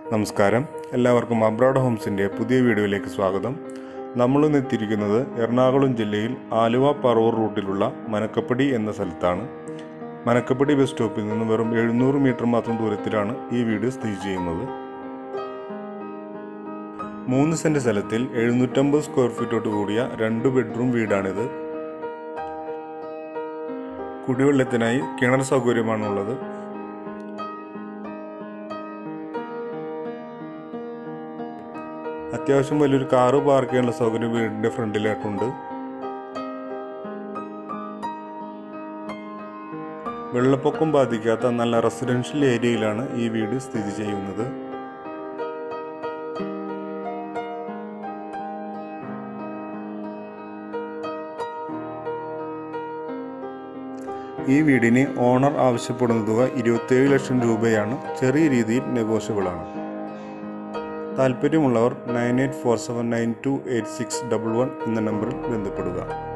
നമസ്കാരം എല്ലാവർക്കും അബ്രോഡ് ഹോംസിൻ്റെ പുതിയ വീഡിയോയിലേക്ക് സ്വാഗതം നമ്മളിന്ന് എത്തിയിരിക്കുന്നത് എറണാകുളം ജില്ലയിൽ ആലുവ പറവൂർ റൂട്ടിലുള്ള മനക്കപ്പടി എന്ന സ്ഥലത്താണ് മനക്കപ്പടി ബസ് സ്റ്റോപ്പിൽ നിന്ന് വെറും എഴുന്നൂറ് മീറ്റർ മാത്രം ദൂരത്തിലാണ് ഈ വീട് സ്ഥിതി ചെയ്യുന്നത് മൂന്ന് സെന്റ് സ്ഥലത്തിൽ എഴുന്നൂറ്റമ്പത് സ്ക്വയർ ഫീറ്റോട് കൂടിയ രണ്ട് ബെഡ്റൂം വീടാണിത് കുടിവെള്ളത്തിനായി കിണർ സൗകര്യമാണുള്ളത് അത്യാവശ്യം വലിയൊരു കാറ് പാർക്ക് ചെയ്യാനുള്ള സൗകര്യം വീടിന്റെ ഫ്രണ്ടിലായിട്ടുണ്ട് വെള്ളപ്പൊക്കം ബാധിക്കാത്ത നല്ല റെസിഡൻഷ്യൽ ഏരിയയിലാണ് ഈ വീട് സ്ഥിതി ചെയ്യുന്നത് ഈ വീടിന് ഓണർ ആവശ്യപ്പെടുന്ന തുക ഇരുപത്തേഴ് ലക്ഷം രൂപയാണ് ചെറിയ രീതിയിൽ നെഗോഷ്യബിൾ ആണ് താല്പര്യമുള്ളവർ nine eight four seven nine two eight six double one എന്ന നമ്പറിൽ ബന്ധപ്പെടുക